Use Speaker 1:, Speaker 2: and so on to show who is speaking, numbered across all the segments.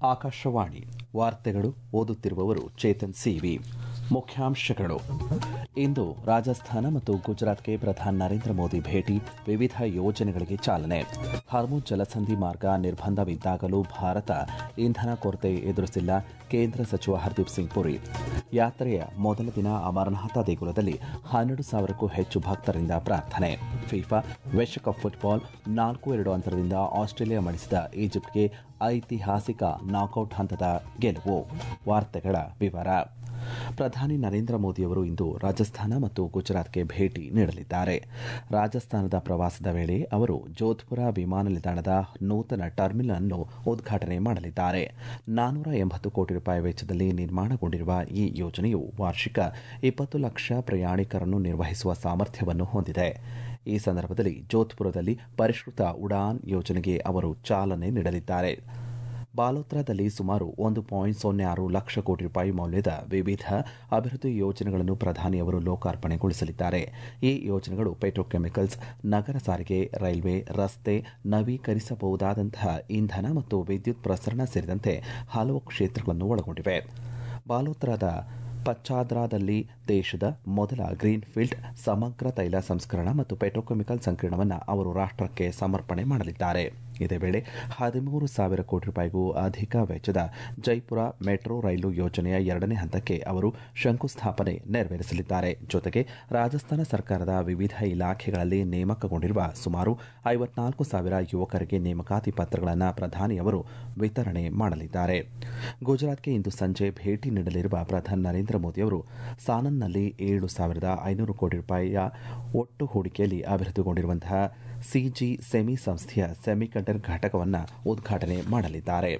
Speaker 1: ಆಕಾಶವಾಣಿ ವಾರ್ತೆಗಳು ಓದುತ್ತಿರುವವರು ಚೇತನ್ ಸಿವಿ ಮುಖ್ಯಾಂಶಗಳು ಇಂದು ರಾಜಸ್ಥಾನ ಮತ್ತು ಗುಜರಾತ್ಗೆ ಪ್ರಧಾನಿ ನರೇಂದ್ರ ಮೋದಿ ಭೇಟಿ ವಿವಿಧ ಯೋಜನೆಗಳಿಗೆ ಚಾಲನೆ ಹರ್ಮುಜ್ ಜಲಸಂಧಿ ಮಾರ್ಗ ನಿರ್ಬಂಧವಿದ್ದಾಗಲೂ ಭಾರತ ಇಂಧನ ಕೊರತೆ ಎದುರಿಸಿಲ್ಲ ಕೇಂದ್ರ ಸಚಿವ ಹರ್ದೀಪ್ ಸಿಂಗ್ ಪುರಿ ಯಾತ್ರೆಯ ಮೊದಲ ದಿನ ಅಮರನಾಥ ದೇಗುಲದಲ್ಲಿ ಹನ್ನೆರಡು ಸಾವಿರಕ್ಕೂ ಹೆಚ್ಚು ಭಕ್ತರಿಂದ ಪ್ರಾರ್ಥನೆ ಫಿಫಾ ವಿಶ್ವಕಪ್ ಫುಟ್ಬಾಲ್ ನಾಲ್ಕು ಎರಡು ಅಂತರದಿಂದ ಆಸ್ಟ್ರೇಲಿಯಾ ಮಣಿಸಿದ ಈಜಿಪ್ಟ್ಗೆ ಐತಿಹಾಸಿಕ ನಾಕೌಟ್ ಹಂತದ ಗೆಲುವು ವಾರ್ತೆಗಳ ವಿವರ ಪ್ರಧಾನಿ ನರೇಂದ್ರ ಮೋದಿಯವರು ಇಂದು ರಾಜಸ್ಥಾನ ಮತ್ತು ಗುಜರಾತ್ಗೆ ಭೇಟಿ ನೀಡಲಿದ್ದಾರೆ ರಾಜಸ್ಥಾನದ ಪ್ರವಾಸದ ವೇಳೆ ಅವರು ಜೋಧ್ಪುರ ವಿಮಾನ ನಿಲ್ದಾಣದ ನೂತನ ಟರ್ಮಿನಲ್ ಅನ್ನು ಉದ್ಘಾಟನೆ ಮಾಡಲಿದ್ದಾರೆ ನಾನೂರ ಎಂಬತ್ತು ಕೋಟಿ ರೂಪಾಯಿ ವೆಚ್ಚದಲ್ಲಿ ನಿರ್ಮಾಣಗೊಂಡಿರುವ ಈ ಯೋಜನೆಯು ವಾರ್ಷಿಕ ಇಪ್ಪತ್ತು ಲಕ್ಷ ಪ್ರಯಾಣಿಕರನ್ನು ನಿರ್ವಹಿಸುವ ಸಾಮರ್ಥ್ಯವನ್ನು ಹೊಂದಿದೆ ಈ ಸಂದರ್ಭದಲ್ಲಿ ಜೋಧ್ಪುರದಲ್ಲಿ ಪರಿಷ್ಕೃತ ಉಡಾನ್ ಯೋಜನೆಗೆ ಅವರು ಚಾಲನೆ ನೀಡಲಿದ್ದಾರೆ ಬಾಲೋತ್ರಾದಲ್ಲಿ ಸುಮಾರು ಒಂದು ಪಾಯಿಂಟ್ ಸೊನ್ನೆ ಆರು ಲಕ್ಷ ಕೋಟಿ ರೂಪಾಯಿ ಮೌಲ್ಯದ ವಿವಿಧ ಅಭಿವೃದ್ಧಿ ಯೋಜನೆಗಳನ್ನು ಪ್ರಧಾನಿಯವರು ಲೋಕಾರ್ಪಣೆಗೊಳಿಸಲಿದ್ದಾರೆ ಈ ಯೋಜನೆಗಳು ಪೆಟ್ರೋಕೆಮಿಕಲ್ಸ್ ನಗರ ಸಾರಿಗೆ ರೈಲ್ವೆ ರಸ್ತೆ ನವೀಕರಿಸಬಹುದಾದಂತಹ ಇಂಧನ ಮತ್ತು ವಿದ್ಯುತ್ ಪ್ರಸರಣ ಸೇರಿದಂತೆ ಹಲವು ಕ್ಷೇತ್ರಗಳನ್ನು ಒಳಗೊಂಡಿವೆ ಬಾಲೋತ್ರಾದ ಪಚ್ಚಾದ್ರಾದಲ್ಲಿ ದೇಶದ ಮೊದಲ ಗ್ರೀನ್ಫೀಲ್ಡ್ ಸಮಗ್ರ ತೈಲ ಸಂಸ್ಕರಣ ಮತ್ತು ಪೆಟ್ರೋಕೆಮಿಕಲ್ ಸಂಕೀರ್ಣವನ್ನು ಅವರು ರಾಷ್ಟಕ್ಕೆ ಸಮರ್ಪಣೆ ಮಾಡಲಿದ್ದಾರೆ ಇದೇ ವೇಳೆ ಹದಿಮೂರು ಸಾವಿರ ಕೋಟಿ ರೂಪಾಯಿಗೂ ಅಧಿಕ ವೆಚ್ಚದ ಜೈಪುರ ಮೆಟ್ರೋ ರೈಲು ಯೋಜನೆಯ ಎರಡನೇ ಹಂತಕ್ಕೆ ಅವರು ಶಂಕುಸ್ಥಾಪನೆ ನೆರವೇರಿಸಲಿದ್ದಾರೆ ಜೊತೆಗೆ ರಾಜಸ್ಥಾನ ಸರ್ಕಾರದ ವಿವಿಧ ಇಲಾಖೆಗಳಲ್ಲಿ ನೇಮಕಗೊಂಡಿರುವ ಸುಮಾರು ಐವತ್ನಾಲ್ಕು ಸಾವಿರ ಯುವಕರಿಗೆ ನೇಮಕಾತಿ ಪತ್ರಗಳನ್ನು ಪ್ರಧಾನಿಯವರು ವಿತರಣೆ ಮಾಡಲಿದ್ದಾರೆ ಗುಜರಾತ್ಗೆ ಇಂದು ಸಂಜೆ ಭೇಟಿ ನೀಡಲಿರುವ ಪ್ರಧಾನಿ ನರೇಂದ್ರ ಮೋದಿಯವರು ಸಾನನ್ನಲ್ಲಿ ಏಳು ಸಾವಿರದ ಐನೂರು ಕೋಟಿ ರೂಪಾಯಿಯ ಒಟ್ಟು ಹೂಡಿಕೆಯಲ್ಲಿ ಅಭಿವೃದ್ಧಿಗೊಂಡಿರುವಂತಹ ಸಿಜಿ ಸೆಮಿ ಸಂಸ್ಥೆಯ ಸೆಮಿಕಂಡರ್ ಘಟಕವನ್ನು ಉದ್ಘಾಟನೆ ಮಾಡಲಿದ್ದಾರೆ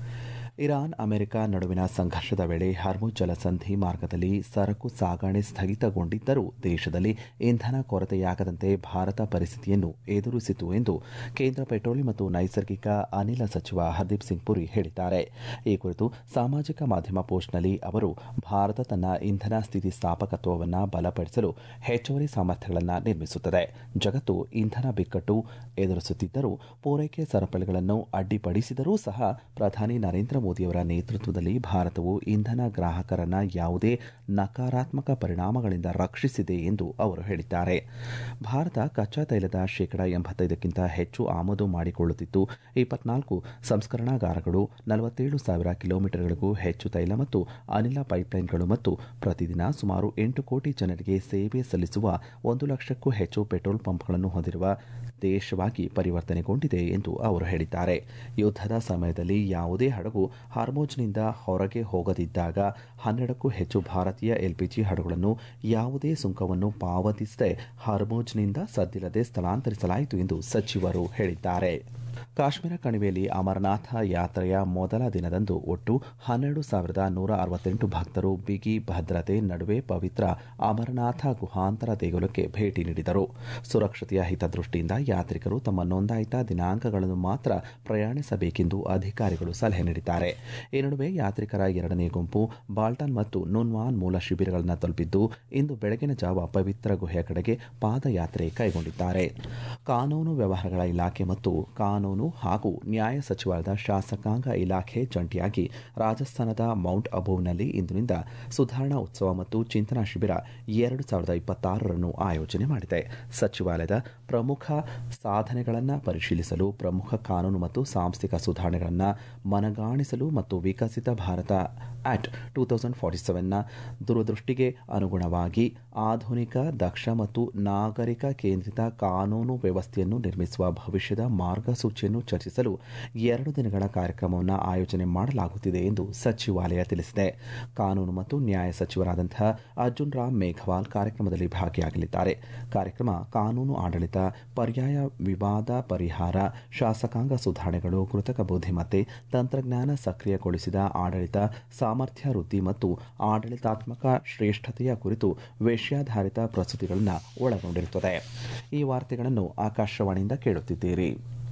Speaker 1: ಇರಾನ್ ಅಮೆರಿಕ ನಡುವಿನ ಸಂಘರ್ಷದ ವೇಳೆ ಹರ್ಮುಜ್ ಜಲಸಂಧಿ ಮಾರ್ಗದಲ್ಲಿ ಸರಕು ಸಾಗಣೆ ಸ್ಥಗಿತಗೊಂಡಿದ್ದರೂ ದೇಶದಲ್ಲಿ ಇಂಧನ ಕೊರತೆಯಾಗದಂತೆ ಭಾರತ ಪರಿಸ್ಥಿತಿಯನ್ನು ಎದುರಿಸಿತು ಎಂದು ಕೇಂದ್ರ ಪೆಟ್ರೋಲಿಯಂ ಮತ್ತು ನೈಸರ್ಗಿಕ ಅನಿಲ ಸಚಿವ ಹರ್ದೀಪ್ ಸಿಂಗ್ ಪುರಿ ಹೇಳಿದ್ದಾರೆ ಈ ಕುರಿತು ಸಾಮಾಜಿಕ ಮಾಧ್ಯಮ ಪೋಸ್ಟ್ನಲ್ಲಿ ಅವರು ಭಾರತ ತನ್ನ ಇಂಧನ ಸ್ಥಿತಿಸ್ಥಾಪಕತ್ವವನ್ನು ಬಲಪಡಿಸಲು ಹೆಚ್ಚುವರಿ ಸಾಮರ್ಥ್ಯಗಳನ್ನು ನಿರ್ಮಿಸುತ್ತದೆ ಜಗತ್ತು ಇಂಧನ ಬಿಕ್ಕಟ್ಟು ಎದುರಿಸುತ್ತಿದ್ದರೂ ಪೂರೈಕೆ ಸರಪಳಿಗಳನ್ನು ಅಡ್ಡಿಪಡಿಸಿದರೂ ಸಹ ಪ್ರಧಾನಿ ನರೇಂದ್ರ ಮೋದಿಯವರ ನೇತೃತ್ವದಲ್ಲಿ ಭಾರತವು ಇಂಧನ ಗ್ರಾಹಕರನ್ನ ಯಾವುದೇ ನಕಾರಾತ್ಮಕ ಪರಿಣಾಮಗಳಿಂದ ರಕ್ಷಿಸಿದೆ ಎಂದು ಅವರು ಹೇಳಿದ್ದಾರೆ ಭಾರತ ಕಚ್ಚಾ ತೈಲದ ಶೇಕಡಾ ಎಂಬತ್ತೈದಕ್ಕಿಂತ ಹೆಚ್ಚು ಆಮದು ಮಾಡಿಕೊಳ್ಳುತ್ತಿದ್ದು ಇಪ್ಪತ್ನಾಲ್ಕು ಸಂಸ್ಕರಣಾಗಾರಗಳು ನಲವತ್ತೇಳು ಸಾವಿರ ಕಿಲೋಮೀಟರ್ಗಳಿಗೂ ಹೆಚ್ಚು ತೈಲ ಮತ್ತು ಅನಿಲ ಪೈಪ್ಲೈನ್ಗಳು ಮತ್ತು ಪ್ರತಿದಿನ ಸುಮಾರು ಎಂಟು ಕೋಟಿ ಜನರಿಗೆ ಸೇವೆ ಸಲ್ಲಿಸುವ ಒಂದು ಲಕ್ಷಕ್ಕೂ ಹೆಚ್ಚು ಪೆಟ್ರೋಲ್ ಪಂಪ್ಗಳನ್ನು ಹೊಂದಿರುವ ದೇಶವಾಗಿ ಪರಿವರ್ತನೆಗೊಂಡಿದೆ ಎಂದು ಅವರು ಹೇಳಿದ್ದಾರೆ ಯುದ್ದದ ಸಮಯದಲ್ಲಿ ಯಾವುದೇ ಹಡಗು ಹಾರ್ಮೋಜ್ನಿಂದ ಹೊರಗೆ ಹೋಗದಿದ್ದಾಗ ಹನ್ನೆರಡಕ್ಕೂ ಹೆಚ್ಚು ಭಾರತೀಯ ಎಲ್ಪಿಜಿ ಹಡಗುಗಳನ್ನು ಯಾವುದೇ ಸುಂಕವನ್ನು ಪಾವತಿಸದೆ ಹಾರ್ಮೋಜ್ನಿಂದ ಸದ್ದಿಲ್ಲದೆ ಸ್ಥಳಾಂತರಿಸಲಾಯಿತು ಎಂದು ಸಚಿವರು ಹೇಳಿದ್ದಾರೆ ಕಾಶ್ಮೀರ ಕಣಿವೆಯಲ್ಲಿ ಅಮರನಾಥ ಯಾತ್ರೆಯ ಮೊದಲ ದಿನದಂದು ಒಟ್ಟು ಹನ್ನೆರಡು ಸಾವಿರದ ನೂರ ಅರವತ್ತೆಂಟು ಭಕ್ತರು ಬಿಗಿ ಭದ್ರತೆ ನಡುವೆ ಪವಿತ್ರ ಅಮರನಾಥ ಗುಹಾಂತರ ದೇಗುಲಕ್ಕೆ ಭೇಟಿ ನೀಡಿದರು ಸುರಕ್ಷತೆಯ ಹಿತದೃಷ್ಟಿಯಿಂದ ಯಾತ್ರಿಕರು ತಮ್ಮ ನೋಂದಾಯಿತ ದಿನಾಂಕಗಳನ್ನು ಮಾತ್ರ ಪ್ರಯಾಣಿಸಬೇಕೆಂದು ಅಧಿಕಾರಿಗಳು ಸಲಹೆ ನೀಡಿದ್ದಾರೆ ಈ ನಡುವೆ ಯಾತ್ರಿಕರ ಎರಡನೇ ಗುಂಪು ಬಾಲ್ಟನ್ ಮತ್ತು ನುನ್ವಾನ್ ಮೂಲ ಶಿಬಿರಗಳನ್ನು ತಲುಪಿದ್ದು ಇಂದು ಬೆಳಗಿನ ಜಾವ ಪವಿತ್ರ ಗುಹೆಯ ಕಡೆಗೆ ಪಾದಯಾತ್ರೆ ಕೈಗೊಂಡಿದ್ದಾರೆ ಕಾನೂನು ವ್ಯವಹಾರಗಳ ಇಲಾಖೆ ಮತ್ತು ಕಾನೂನು ಹಾಗೂ ನ್ಯಾಯ ಸಚಿವಾಲಯದ ಶಾಸಕಾಂಗ ಇಲಾಖೆ ಜಂಟಿಯಾಗಿ ರಾಜಸ್ಥಾನದ ಮೌಂಟ್ ಅಬೂವ್ನಲ್ಲಿ ಇಂದಿನಿಂದ ಸುಧಾರಣಾ ಉತ್ಸವ ಮತ್ತು ಚಿಂತನಾ ಶಿಬಿರ ಎರಡು ಸಾವಿರದ ಇಪ್ಪತ್ತಾರರನ್ನು ಆಯೋಜನೆ ಮಾಡಿದೆ ಸಚಿವಾಲಯದ ಪ್ರಮುಖ ಸಾಧನೆಗಳನ್ನು ಪರಿಶೀಲಿಸಲು ಪ್ರಮುಖ ಕಾನೂನು ಮತ್ತು ಸಾಂಸ್ಥಿಕ ಸುಧಾರಣೆಗಳನ್ನು ಮನಗಾಣಿಸಲು ಮತ್ತು Viksit Bharat act two thousand forty ಸೆವೆನ್ನ ದೂರದೃಷ್ಟಿಗೆ ಅನುಗುಣವಾಗಿ ಆಧುನಿಕ ದಕ್ಷ ಮತ್ತು ನಾಗರಿಕ ಕೇಂದ್ರಿತ ಕಾನೂನು ವ್ಯವಸ್ಥೆಯನ್ನು ನಿರ್ಮಿಸುವ ಭವಿಷ್ಯದ ಮಾರ್ಗಸೂಚಿಯನ್ನು ಚರ್ಚಿಸಲು ಎರಡು ದಿನಗಳ ಕಾರ್ಯಕ್ರಮವನ್ನು ಆಯೋಜನೆ ಮಾಡಲಾಗುತ್ತಿದೆ ಎಂದು ಸಚಿವಾಲಯ ತಿಳಿಸಿದೆ ಕಾನೂನು ಮತ್ತು ನ್ಯಾಯ ಸಚಿವರಾದಂತಹ ಅರ್ಜುನ್ ರಾಮ್ ಮೇಘವಾಲ್ ಕಾರ್ಯಕ್ರಮದಲ್ಲಿ ಭಾಗಿಯಾಗಲಿದ್ದಾರೆ ಕಾರ್ಯಕ್ರಮ ಕಾನೂನು ಆಡಳಿತ ಪರ್ಯಾಯ ವಿವಾದ ಪರಿಹಾರ ಶಾಸಕಾಂಗ ಸುಧಾರಣೆಗಳು ಕೃತಕ ಬುದ್ಧಿಮತ್ತೆ ತಂತ್ರಜ್ಞಾನ ಸಕ್ರಿಯಗೊಳಿಸಿದ ಆಡಳಿತ ಸಾಮರ್ಥ್ಯ ವೃದ್ಧಿ ಮತ್ತು ಆಡಳಿತಾತ್ಮಕ ಶ್ರೇಷ್ಠತೆಯ ಕುರಿತು ವಿಷಯಾಧಾರಿತ ಪ್ರಸ್ತುತಿಗಳನ್ನು ಒಳಗೊಂಡಿರುತ್ತದೆ ಈ ವಾರ್ತೆಗಳನ್ನು ಆಕಾಶವಾಣಿಯಿಂದ ಕೇಳುತ್ತಿದ್ದೀರಿ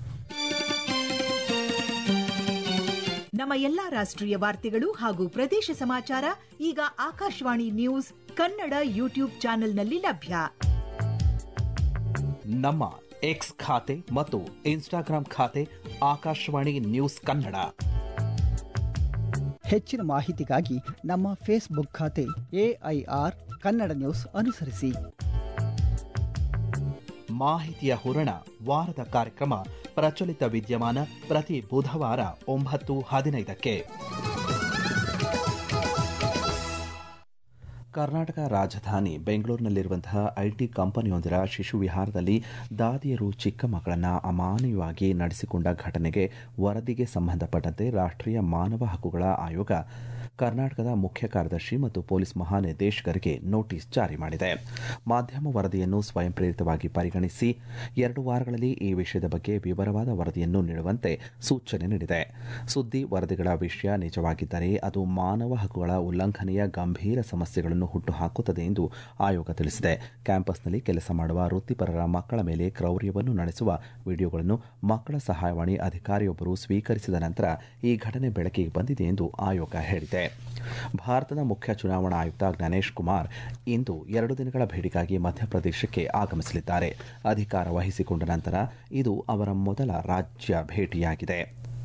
Speaker 2: ನಮ್ಮ ಎಲ್ಲಾ ರಾಷ್ಟ್ರೀಯ ವಾರ್ತೆಗಳು ಹಾಗೂ ಪ್ರದೇಶ ಸಮಾಚಾರ ಈಗ ಆಕಾಶವಾಣಿ ನ್ಯೂಸ್ ಕನ್ನಡ ಯೂಟ್ಯೂಬ್ ಚಾನೆಲ್ನಲ್ಲಿ ಲಭ್ಯ
Speaker 1: ನಮ್ಮ ಎಕ್ಸ್ ಖಾತೆ ಮತ್ತು ಇನ್ಸ್ಟಾಗ್ರಾಂ ಖಾತೆ ಆಕಾಶವಾಣಿ ನ್ಯೂಸ್ ಕನ್ನಡ
Speaker 3: ಹೆಚ್ಚಿನ ಮಾಹಿತಿಗಾಗಿ ನಮ್ಮ ಫೇಸ್ಬುಕ್ ಖಾತೆ ಎಐಆರ್ ಕನ್ನಡ ನ್ಯೂಸ್ ಅನುಸರಿಸಿ
Speaker 1: ಮಾಹಿತಿಯ ಹೂರಣ ವಾರದ ಕಾರ್ಯಕ್ರಮ ಪ್ರಚಲಿತ ವಿದ್ಯಮಾನ ಪ್ರತಿ ಬುಧವಾರ ಒಂಬತ್ತು ಹದಿನೈದಕ್ಕೆ ಕರ್ನಾಟಕ ರಾಜಧಾನಿ ಬೆಂಗಳೂರಿನಲ್ಲಿರುವಂತಹ ಐಟಿ ಕಂಪನಿಯೊಂದರ ಶಿಶು ವಿಹಾರದಲ್ಲಿ ದಾದಿಯರು ಚಿಕ್ಕ ಮಕ್ಕಳನ್ನು ಅಮಾನವೀಯವಾಗಿ ನಡೆಸಿಕೊಂಡ ಘಟನೆಗೆ ವರದಿಗೆ ಸಂಬಂಧಪಟ್ಟಂತೆ ರಾಷ್ಟ್ರೀಯ ಮಾನವ ಹಕ್ಕುಗಳ ಆಯೋಗ ಕರ್ನಾಟಕದ ಮುಖ್ಯ ಕಾರ್ಯದರ್ಶಿ ಮತ್ತು ಪೊಲೀಸ್ ಮಹಾನಿರ್ದೇಶಕರಿಗೆ ನೋಟಿಸ್ ಜಾರಿ ಮಾಡಿದೆ ಮಾಧ್ಯಮ ವರದಿಯನ್ನು ಸ್ವಯಂ ಪ್ರೇರಿತವಾಗಿ ಪರಿಗಣಿಸಿ ಎರಡು ವಾರಗಳಲ್ಲಿ ಈ ವಿಷಯದ ಬಗ್ಗೆ ವಿವರವಾದ ವರದಿಯನ್ನು ನೀಡುವಂತೆ ಸೂಚನೆ ನೀಡಿದೆ ಸುದ್ದಿ ವರದಿಗಳ ವಿಷಯ ನಿಜವಾಗಿದ್ದರೆ ಅದು ಮಾನವ ಹಕ್ಕುಗಳ ಉಲ್ಲಂಘನೆಯ ಗಂಭೀರ ಸಮಸ್ಯೆಗಳನ್ನು ಹುಟ್ಟುಹಾಕುತ್ತದೆ ಎಂದು ಆಯೋಗ ತಿಳಿಸಿದೆ ಕ್ಯಾಂಪಸ್ನಲ್ಲಿ ಕೆಲಸ ಮಾಡುವ ವೃತ್ತಿಪರರ ಮಕ್ಕಳ ಮೇಲೆ ಕ್ರೌರ್ಯವನ್ನು ನಡೆಸುವ ವಿಡಿಯೋಗಳನ್ನು ಮಕ್ಕಳ ಸಹಾಯವಾಣಿ ಅಧಿಕಾರಿಯೊಬ್ಬರು ಸ್ವೀಕರಿಸಿದ ನಂತರ ಈ ಘಟನೆ ಬೆಳಕಿಗೆ ಬಂದಿದೆ ಎಂದು ಆಯೋಗ ಹೇಳಿದೆ ಭಾರತದ ಮುಖ್ಯ ಚುನಾವಣಾ ಆಯುಕ್ತ ಜ್ಞಾನೇಶ್ ಕುಮಾರ್ ಇಂದು ಎರಡು ದಿನಗಳ ಭೇಟಿಗಾಗಿ ಮಧ್ಯಪ್ರದೇಶಕ್ಕೆ ಆಗಮಿಸಲಿದ್ದಾರೆ ಅಧಿಕಾರ ವಹಿಸಿಕೊಂಡ ನಂತರ ಇದು ಅವರ ಮೊದಲ ರಾಜ್ಯ ಭೇಟಿಯಾಗಿದೆ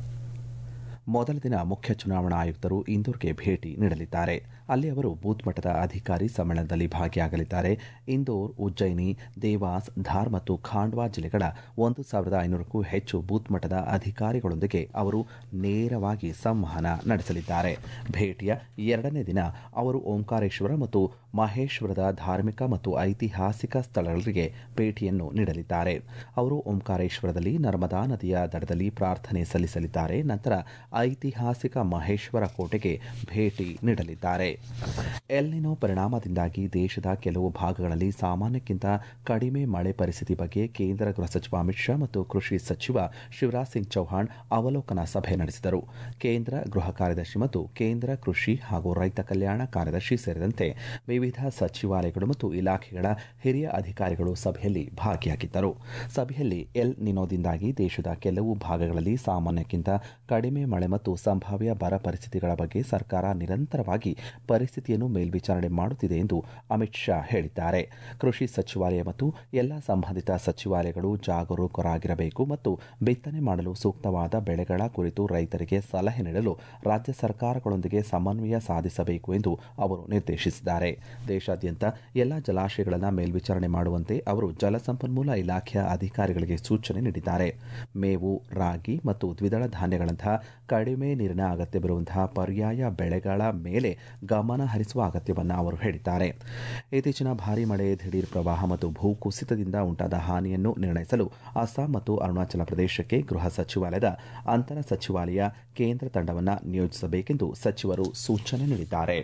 Speaker 1: ಮೊದಲ ದಿನ ಮುಖ್ಯ ಚುನಾವಣಾ ಆಯುಕ್ತರು ಇಂದೋರ್ಗೆ ಭೇಟಿ ನೀಡಲಿದ್ದಾರೆ ಅಲ್ಲಿ ಅವರು ಬೂತ್ ಮಟ್ಟದ ಅಧಿಕಾರಿ ಸಮ್ಮೇಳನದಲ್ಲಿ ಭಾಗಿಯಾಗಲಿದ್ದಾರೆ ಇಂದೋರ್ ಉಜ್ಜಯಿನಿ ದೇವಾಸ್ ಧಾರ್ ಮತ್ತು ಖಾಂಡ್ವಾ ಜಿಲ್ಲೆಗಳ ಒಂದು ಸಾವಿರದ ಐನೂರಕ್ಕೂ ಹೆಚ್ಚು ಬೂತ್ ಮಟ್ಟದ ಅಧಿಕಾರಿಗಳೊಂದಿಗೆ ಅವರು ನೇರವಾಗಿ ಸಂವಹನ ನಡೆಸಲಿದ್ದಾರೆ ಭೇಟಿಯ ಎರಡನೇ ದಿನ ಅವರು ಓಂಕಾರೇಶ್ವರ ಮತ್ತು ಮಹೇಶ್ವರದ ಧಾರ್ಮಿಕ ಮತ್ತು ಐತಿಹಾಸಿಕ ಸ್ಥಳಗಳಿಗೆ ಭೇಟಿಯನ್ನು ನೀಡಲಿದ್ದಾರೆ ಅವರು ಓಂಕಾರೇಶ್ವರದಲ್ಲಿ ನರ್ಮದಾ ನದಿಯ ದಡದಲ್ಲಿ ಪ್ರಾರ್ಥನೆ ಸಲ್ಲಿಸಲಿದ್ದಾರೆ ನಂತರ ಐತಿಹಾಸಿಕ ಮಹೇಶ್ವರ ಕೋಟೆಗೆ ಭೇಟಿ ನೀಡಲಿದ್ದಾರೆ ಎಲ್ನಿನೋ ಪರಿಣಾಮದಿಂದಾಗಿ ದೇಶದ ಕೆಲವು ಭಾಗಗಳಲ್ಲಿ ಸಾಮಾನ್ಯಕ್ಕಿಂತ ಕಡಿಮೆ ಮಳೆ ಪರಿಸ್ಥಿತಿ ಬಗ್ಗೆ ಕೇಂದ್ರ ಗೃಹ ಸಚಿವ ಅಮಿತ್ ಶಾ ಮತ್ತು ಕೃಷಿ ಸಚಿವ ಶಿವರಾಜ್ ಸಿಂಗ್ ಚೌಹಾಣ್ ಅವಲೋಕನ ಸಭೆ ನಡೆಸಿದರು ಕೇಂದ್ರ ಗೃಹ ಕಾರ್ಯದರ್ಶಿ ಮತ್ತು ಕೇಂದ್ರ ಕೃಷಿ ಹಾಗೂ ರೈತ ಕಲ್ಯಾಣ ಕಾರ್ಯದರ್ಶಿ ಸೇರಿದಂತೆ ವಿವಿಧ ಸಚಿವಾಲಯಗಳು ಮತ್ತು ಇಲಾಖೆಗಳ ಹಿರಿಯ ಅಧಿಕಾರಿಗಳು ಸಭೆಯಲ್ಲಿ ಭಾಗಿಯಾಗಿದ್ದರು ಸಭೆಯಲ್ಲಿ ಎಲ್ ನಿನೋದಿಂದಾಗಿ ದೇಶದ ಕೆಲವು ಭಾಗಗಳಲ್ಲಿ ಸಾಮಾನ್ಯಕ್ಕಿಂತ ಕಡಿಮೆ ಮಳೆ ಮತ್ತು ಸಂಭಾವ್ಯ ಬರ ಪರಿಸ್ಥಿತಿಗಳ ಬಗ್ಗೆ ಸರ್ಕಾರ ನಿರಂತರವಾಗಿ ಪರಿಸ್ಥಿತಿಯನ್ನು ಮೇಲ್ವಿಚಾರಣೆ ಮಾಡುತ್ತಿದೆ ಎಂದು ಅಮಿತ್ ಶಾ ಹೇಳಿದ್ದಾರೆ ಕೃಷಿ ಸಚಿವಾಲಯ ಮತ್ತು ಎಲ್ಲ ಸಂಬಂಧಿತ ಸಚಿವಾಲಯಗಳು ಜಾಗರೂಕರಾಗಿರಬೇಕು ಮತ್ತು ಬಿತ್ತನೆ ಮಾಡಲು ಸೂಕ್ತವಾದ ಬೆಳೆಗಳ ಕುರಿತು ರೈತರಿಗೆ ಸಲಹೆ ನೀಡಲು ರಾಜ್ಯ ಸರ್ಕಾರಗಳೊಂದಿಗೆ ಸಮನ್ವಯ ಸಾಧಿಸಬೇಕು ಎಂದು ಅವರು ನಿರ್ದೇಶಿಸಿದ್ದಾರೆ ದೇಶಾದ್ಯಂತ ಎಲ್ಲ ಜಲಾಶಯಗಳನ್ನು ಮೇಲ್ವಿಚಾರಣೆ ಮಾಡುವಂತೆ ಅವರು ಜಲಸಂಪನ್ಮೂಲ ಇಲಾಖೆಯ ಅಧಿಕಾರಿಗಳಿಗೆ ಸೂಚನೆ ನೀಡಿದ್ದಾರೆ ಮೇವು ರಾಗಿ ಮತ್ತು ದ್ವಿದಳ ಧಾನ್ಯಗಳಂತಹ ಕಡಿಮೆ ನೀರಿನ ಅಗತ್ಯವಿರುವಂತಹ ಪರ್ಯಾಯ ಬೆಳೆಗಳ ಮೇಲೆ ಗಮನ ಹರಿಸುವ ಅಗತ್ಯವನ್ನು ಅವರು ಹೇಳಿದ್ದಾರೆ ಇತ್ತೀಚಿನ ಭಾರೀ ಮಳೆ ದಿಢೀರ್ ಪ್ರವಾಹ ಮತ್ತು ಭೂಕುಸಿತದಿಂದ ಉಂಟಾದ ಹಾನಿಯನ್ನು ನಿರ್ಣಯಿಸಲು ಅಸ್ಸಾಂ ಮತ್ತು ಅರುಣಾಚಲ ಪ್ರದೇಶಕ್ಕೆ ಗೃಹ ಸಚಿವಾಲಯದ ಅಂತರ ಸಚಿವಾಲಯ ಕೇಂದ್ರ ತಂಡವನ್ನು ನಿಯೋಜಿಸಬೇಕೆಂದು ಸಚಿವರು ಸೂಚನೆ ನೀಡಿದ್ದಾರೆ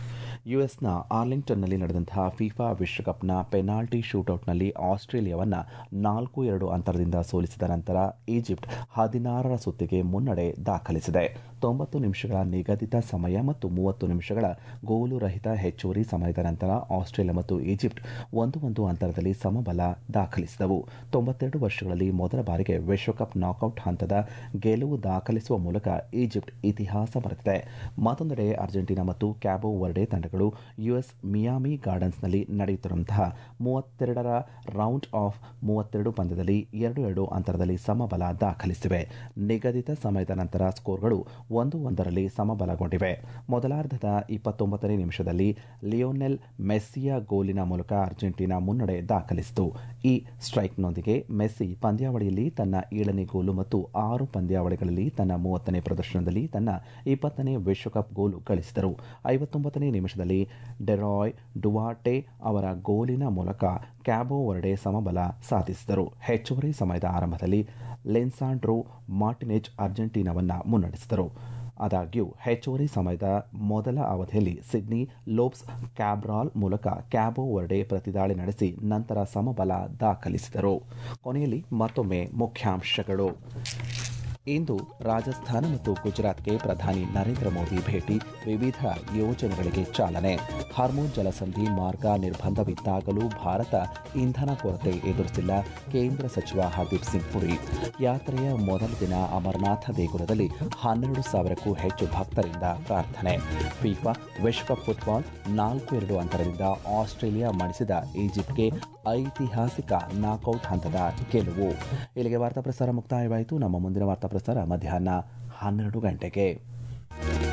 Speaker 1: ಯುಎಸ್ನ ಆರ್ಲಿಂಗ್ಟನ್ನಲ್ಲಿ ನಡೆದಂತಹ ಫಿಫಾ ವಿಶ್ವಕಪ್ನ ಪೆನಾಲ್ಟಿ ಶೂಟೌಟ್ನಲ್ಲಿ ಆಸ್ಟ್ರೇಲಿಯಾವನ್ನು ನಾಲ್ಕು ಎರಡು ಅಂತರದಿಂದ ಸೋಲಿಸಿದ ನಂತರ ಈಜಿಪ್ಟ್ ಹದಿನಾರರ ಸುತ್ತಿಗೆ ಮುನ್ನಡೆ ದಾಖಲಿಸಿದೆ ತೊಂಬತ್ತು ನಿಮಿಷಗಳ ನಿಗದಿತ ಸಮಯ ಮತ್ತು ಮೂವತ್ತು ನಿಮಿಷಗಳ ಗೋಲು ರಹಿತ ಹೆಚ್ಚುವರಿ ಸಮಯದ ನಂತರ ಆಸ್ಟ್ರೇಲಿಯಾ ಮತ್ತು ಈಜಿಪ್ಟ್ ಒಂದು ಒಂದು ಅಂತರದಲ್ಲಿ ಸಮಬಲ ದಾಖಲಿಸಿದವು ತೊಂಬತ್ತೆರಡು ವರ್ಷಗಳಲ್ಲಿ ಮೊದಲ ಬಾರಿಗೆ ವಿಶ್ವಕಪ್ ನಾಕೌಟ್ ಹಂತದ ಗೆಲುವು ದಾಖಲಿಸುವ ಮೂಲಕ ಈಜಿಪ್ಟ್ ಇತಿಹಾಸ ಬರೆದಿದೆ ಮತ್ತೊಂದೆಡೆ ಅರ್ಜೆಂಟೀನಾ ಮತ್ತು ಕ್ಯಾಬೋ ವರ್ಡೆ ತಂಡಗಳು ಯುಎಸ್ ಮಿಯಾಮಿ ಗಾರ್ಡನ್ಸ್ನಲ್ಲಿ ನಡೆಯುತ್ತಿರುವಂತಹ ಮೂವತ್ತೆರಡರ ರೌಂಡ್ ಆಫ್ ಮೂವತ್ತೆರಡು ಪಂದ್ಯದಲ್ಲಿ ಎರಡು ಎರಡು ಅಂತರದಲ್ಲಿ ಸಮಬಲ ದಾಖಲಿಸಿವೆ ನಿಗದಿತ ಸಮಯದ ನಂತರ ಸ್ಕೋರ್ಗಳು ಒಂದು ಒಂದರಲ್ಲಿ ಸಮಬಲಗೊಂಡಿವೆ ಮೊದಲಾರ್ಧದ ಇಪ್ಪತ್ತೊಂಬತ್ತನೇ ನಿಮಿಷದಲ್ಲಿ ಲಿಯೋನೆಲ್ ಮೆಸ್ಸಿಯ ಗೋಲಿನ ಮೂಲಕ ಅರ್ಜೆಂಟೀನಾ ಮುನ್ನಡೆ ದಾಖಲಿಸಿತು ಈ ಸ್ಟ್ರೈಕ್ನೊಂದಿಗೆ ಮೆಸ್ಸಿ ಪಂದ್ಯಾವಳಿಯಲ್ಲಿ ತನ್ನ ಏಳನೇ ಗೋಲು ಮತ್ತು ಆರು ಪಂದ್ಯಾವಳಿಗಳಲ್ಲಿ ತನ್ನ ಮೂವತ್ತನೇ ಪ್ರದರ್ಶನದಲ್ಲಿ ತನ್ನ ಇಪ್ಪತ್ತನೇ ವಿಶ್ವಕಪ್ ಗೋಲು ಗಳಿಸಿದರು ಐವತ್ತೊಂಬತ್ತನೇ ನಿಮಿಷದಲ್ಲಿ ಡೆರಾಯ್ ಡುವಾಟೆ ಅವರ ಗೋಲಿನ ಮೂಲಕ ಕ್ಯಾಬೋ ವರ್ಡೆ ಸಮಬಲ ಸಾಧಿಸಿದರು ಹೆಚ್ಚುವರಿ ಸಮಯದ ಆರಂಭದಲ್ಲಿ ಲೆನ್ಸಾಂಡ್ರೋ ಮಾರ್ಟಿನೆಜ್ ಅರ್ಜೆಂಟೀನಾವನ್ನು ಮುನ್ನಡೆಸಿದರು ಆದಾಗ್ಯೂ ಹೆಚ್ಚುವರಿ ಸಮಯದ ಮೊದಲ ಅವಧಿಯಲ್ಲಿ ಸಿಡ್ನಿ ಲೋಬ್ಸ್ ಕ್ಯಾಬ್ರಾಲ್ ಮೂಲಕ ಕ್ಯಾಬೋ ವರ್ಡೆ ಪ್ರತಿದಾಳಿ ನಡೆಸಿ ನಂತರ ಸಮಬಲ ದಾಖಲಿಸಿದರು ಕೊನೆಯಲ್ಲಿ ಮತ್ತೊಮ್ಮೆ ಮುಖ್ಯಾಂಶಗಳು ಇಂದು ರಾಜಸ್ಥಾನ ಮತ್ತು ಗುಜರಾತ್ಗೆ ಪ್ರಧಾನಿ ನರೇಂದ್ರ ಮೋದಿ ಭೇಟಿ ವಿವಿಧ ಯೋಜನೆಗಳಿಗೆ ಚಾಲನೆ ಹಾರ್ಮೋನ್ ಜಲಸಂಧಿ ಮಾರ್ಗ ನಿರ್ಬಂಧವಿದ್ದಾಗಲೂ ಭಾರತ ಇಂಧನ ಕೊರತೆ ಎದುರಿಸಿಲ್ಲ ಕೇಂದ್ರ ಸಚಿವ ಹರ್ದೀಪ್ ಸಿಂಗ್ ಪುರಿ ಯಾತ್ರೆಯ ಮೊದಲ ದಿನ ಅಮರನಾಥ ದೇಗುಲದಲ್ಲಿ ಹನ್ನೆರಡು ಸಾವಿರಕ್ಕೂ ಹೆಚ್ಚು ಭಕ್ತರಿಂದ ಪ್ರಾರ್ಥನೆ ಫಿಫಾ ವಿಶ್ವಕಪ್ ಫುಟ್ಬಾಲ್ ನಾಲ್ಕು ಎರಡು ಅಂತರದಿಂದ ಆಸ್ಟ್ರೇಲಿಯಾ ಮಣಿಸಿದ ಈಜಿಪ್ಟ್ಗೆ ಐತಿಹಾಸಿಕ ನಾಕೌಟ್ ಹಂತದ ಗೆಲುವು ಇಲ್ಲಿಗೆ ವಾರ್ತಾ ಪ್ರಸಾರ ಮುಕ್ತಾಯವಾಯಿತು ನಮ್ಮ ಮುಂದಿನ ವಾರ್ತಾ ಪ್ರಸಾರ ಮಧ್ಯಾಹ್ನ ಹನ್ನೆರಡು ಗಂಟೆಗೆ